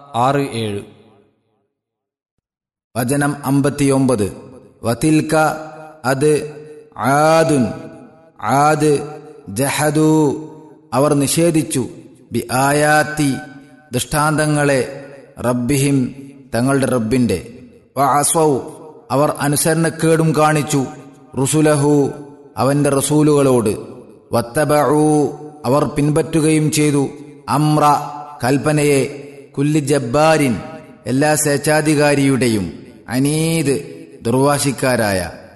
ആറ് ഏഴ് വചനം അമ്പത്തിയൊമ്പത് വതിൽക്ക അത് ആദുൻ ആദ് ജഹദു അവർ നിഷേധിച്ചു ബി ആയാത്തി ദൃഷ്ടാന്തങ്ങളെ റബ്ബിഹിം തങ്ങളുടെ റബ്ബിന്റെ വഅസൗ അവർ അനുസരണക്കേടും കാണിച്ചു റുസുലഹു അവന്റെ റസൂലുകളോട് വത്തബഊ അവർ പിൻപറ്റുകയും ചെയ്തു അമ്ര കൽപ്പനയെ കുല്ലി ജബ്ബാരിൻ എല്ലാ സ്വേച്ഛാധികാരിയുടെയും അനീത് ദുർവാശിക്കാരായ